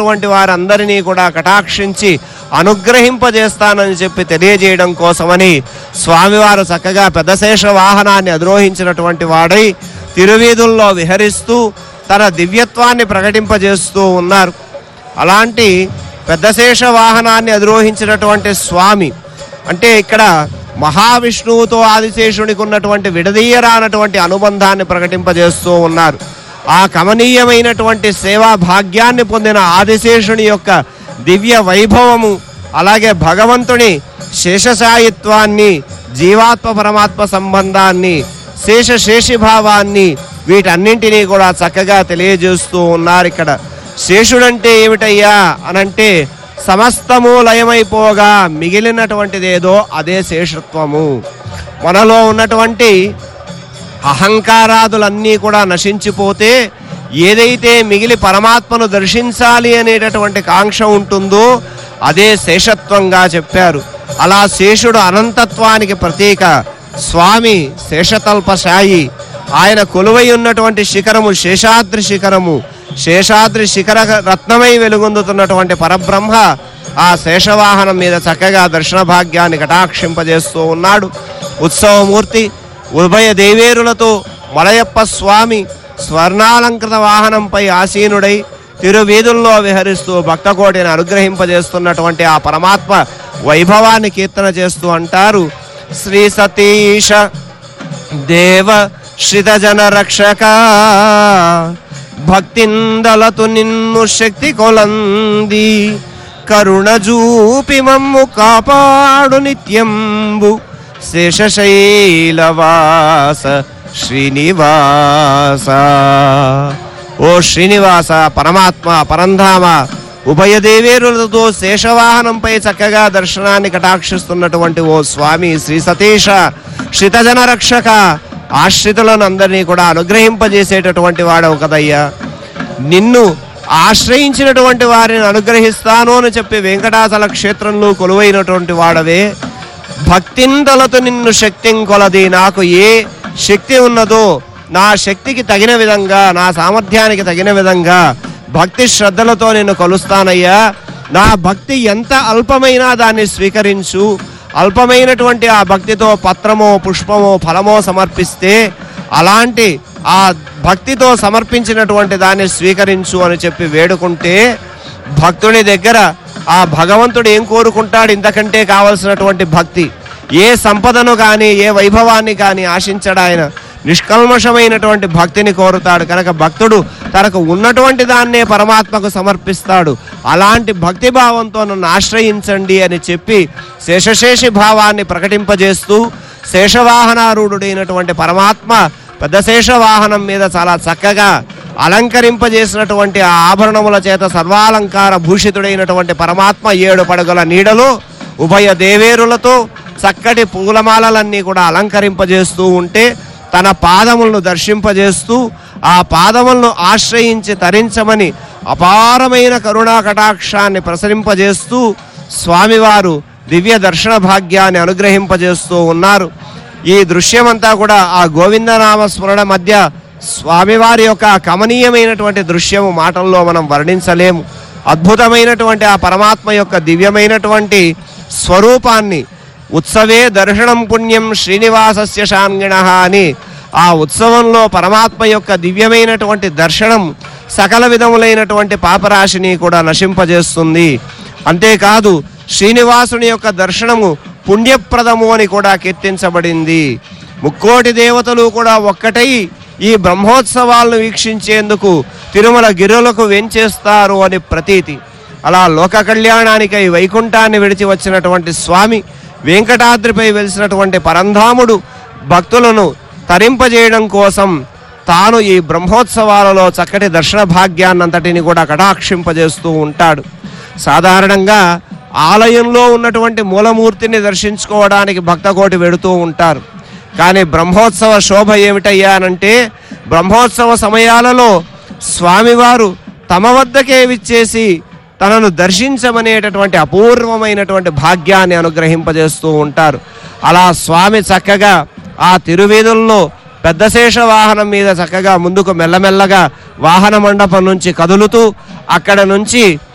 ఉన్నటువంటి వారందరినీ కూడా కటాక్షించి అనుగ్రహింపజేస్తానని చెప్పి తెలియజేయడం కోసమని స్వామివారు చక్కగా పెద్దశేష వాహనాన్ని అధిరోహించినటువంటి వాడై తిరువీధుల్లో విహరిస్తూ తన దివ్యత్వాన్ని ప్రకటింపజేస్తూ ఉన్నారు అలాంటి పెద్దశేష వాహనాన్ని అధిరోహించినటువంటి స్వామి అంటే ఇక్కడ మహావిష్ణువుతో ఆదిశేషునికి ఉన్నటువంటి విడదీయరానటువంటి అనుబంధాన్ని ప్రకటింపజేస్తూ ఉన్నారు ఆ కమనీయమైనటువంటి సేవా భాగ్యాన్ని పొందిన ఆదిశేషుని యొక్క దివ్య వైభవము అలాగే భగవంతుని శేషశాయిత్వాన్ని జీవాత్మ పరమాత్మ సంబంధాన్ని శేష శేషిభావాన్ని వీటన్నింటినీ కూడా చక్కగా తెలియజేస్తూ ఉన్నారు ఇక్కడ శేషుడంటే ఏమిటయ్యా అనంటే సమస్తము లయమైపోగా మిగిలినటువంటిదేదో అదే శేషత్వము మనలో ఉన్నటువంటి అహంకారాదులన్నీ కూడా నశించిపోతే ఏదైతే మిగిలి పరమాత్మను దర్శించాలి అనేటటువంటి కాంక్ష ఉంటుందో అదే శేషత్వంగా చెప్పారు అలా శేషుడు అనంతత్వానికి ప్రతీక స్వామి శేషతల్పశాయి ఆయన కొలువై ఉన్నటువంటి శిఖరము శేషాద్రి శిఖరము శేషాద్రి శిఖర రత్నమై వెలుగొందుతున్నటువంటి పరబ్రహ్మ ఆ శేషవాహనం మీద చక్కగా దర్శన భాగ్యాన్ని కటాక్షింపజేస్తూ ఉన్నాడు ఉత్సవమూర్తి ఉభయ దేవేరులతో మలయప్ప స్వామి స్వర్ణాలంకృత వాహనంపై ఆసీనుడై తిరువీధుల్లో విహరిస్తూ భక్తకోటిని అనుగ్రహింపజేస్తున్నటువంటి ఆ పరమాత్మ వైభవాన్ని కీర్తన చేస్తూ అంటారు శ్రీ సతీష దేవ శ్రితజన రక్షక భక్తిందలతు నిన్ను శక్తి కొలంది కరుణ జూపి మమ్ము కాపాడు నిత్యంబు శేషశైలవాస శ్రీనివాస ఓ శ్రీనివాస పరమాత్మ పరంధామ ఉభయ దేవేరులతో శేషవాహనంపై చక్కగా దర్శనాన్ని కటాక్షిస్తున్నటువంటి ఓ స్వామి శ్రీ సతీష శ్రితజన రక్షక ఆశ్రితులను అందరినీ కూడా అనుగ్రహింపజేసేటటువంటి వాడవు కదయ్యా నిన్ను ఆశ్రయించినటువంటి వారిని అనుగ్రహిస్తాను అని చెప్పి వెంకటాచల క్షేత్రంలో కొలువైనటువంటి వాడవే భక్తిందలతో నిన్ను శక్తిం కొలది నాకు ఏ శక్తి ఉన్నదో నా శక్తికి తగిన విధంగా నా సామర్థ్యానికి తగిన విధంగా భక్తి శ్రద్ధలతో నిన్ను కొలుస్తానయ్యా నా భక్తి ఎంత అల్పమైనా దాన్ని స్వీకరించు అల్పమైనటువంటి ఆ భక్తితో పత్రమో పుష్పమో ఫలమో సమర్పిస్తే అలాంటి ఆ భక్తితో సమర్పించినటువంటి దాన్ని స్వీకరించు అని చెప్పి వేడుకుంటే భక్తుని దగ్గర ఆ భగవంతుడు ఏం కోరుకుంటాడు ఇంతకంటే కావలసినటువంటి భక్తి ఏ సంపదను కానీ ఏ వైభవాన్ని కానీ ఆశించడు ఆయన నిష్కల్మషమైనటువంటి భక్తిని కోరుతాడు కనుక భక్తుడు తనకు ఉన్నటువంటి దాన్నే పరమాత్మకు సమర్పిస్తాడు అలాంటి భక్తి భావంతో నన్ను ఆశ్రయించండి అని చెప్పి శేషశేషి భావాన్ని ప్రకటింపజేస్తూ శేషవాహనారూఢుడైనటువంటి పరమాత్మ పెద్ద శేషవాహనం మీద చాలా చక్కగా అలంకరింపజేసినటువంటి ఆ ఆభరణముల చేత సర్వాలంకార భూషితుడైనటువంటి పరమాత్మ ఏడు పడగల నీడలో ఉభయ దేవేరులతో చక్కటి పూలమాలలన్నీ కూడా అలంకరింపజేస్తూ ఉంటే తన పాదములను దర్శింపజేస్తూ ఆ పాదములను ఆశ్రయించి తరించమని అపారమైన కరుణా కటాక్షాన్ని ప్రసరింపజేస్తూ స్వామివారు దివ్య దర్శన భాగ్యాన్ని అనుగ్రహింపజేస్తూ ఉన్నారు ఈ దృశ్యమంతా కూడా ఆ గోవిందనామ స్మరణ మధ్య స్వామివారి యొక్క కమనీయమైనటువంటి దృశ్యము మాటల్లో మనం వర్ణించలేము అద్భుతమైనటువంటి ఆ పరమాత్మ యొక్క దివ్యమైనటువంటి స్వరూపాన్ని ఉత్సవే దర్శనం పుణ్యం శ్రీనివాసస్య శాంగిణ అని ఆ ఉత్సవంలో పరమాత్మ యొక్క దివ్యమైనటువంటి దర్శనం సకల విధములైనటువంటి పాపరాశిని కూడా నశింపజేస్తుంది అంతేకాదు శ్రీనివాసుని యొక్క దర్శనము పుణ్యప్రదము అని కూడా కీర్తించబడింది ముక్కోటి దేవతలు కూడా ఒక్కటై ఈ బ్రహ్మోత్సవాలను వీక్షించేందుకు తిరుమల గిరులకు వెంచేస్తారు అని ప్రతీతి అలా లోక కళ్యాణానికై వైకుంఠాన్ని విడిచి వచ్చినటువంటి స్వామి వెంకటాద్రిపై వెలిసినటువంటి పరంధాముడు భక్తులను తరింపజేయడం కోసం తాను ఈ బ్రహ్మోత్సవాలలో చక్కటి దర్శన భాగ్యాన్నంతటిని కూడా కటాక్షింపజేస్తూ ఉంటాడు సాధారణంగా ఆలయంలో ఉన్నటువంటి మూలమూర్తిని దర్శించుకోవడానికి భక్తకోటి వెడుతూ ఉంటారు కానీ బ్రహ్మోత్సవ శోభ ఏమిటయ్యా అనంటే బ్రహ్మోత్సవ సమయాలలో స్వామివారు తమ వద్దకే విచ్చేసి తనను దర్శించమనేటటువంటి అపూర్వమైనటువంటి భాగ్యాన్ని అనుగ్రహింపజేస్తూ ఉంటారు అలా స్వామి చక్కగా ఆ తిరువీధుల్లో పెద్దశేష వాహనం మీద చక్కగా ముందుకు మెల్లమెల్లగా వాహన మండపం నుంచి కదులుతూ అక్కడ నుంచి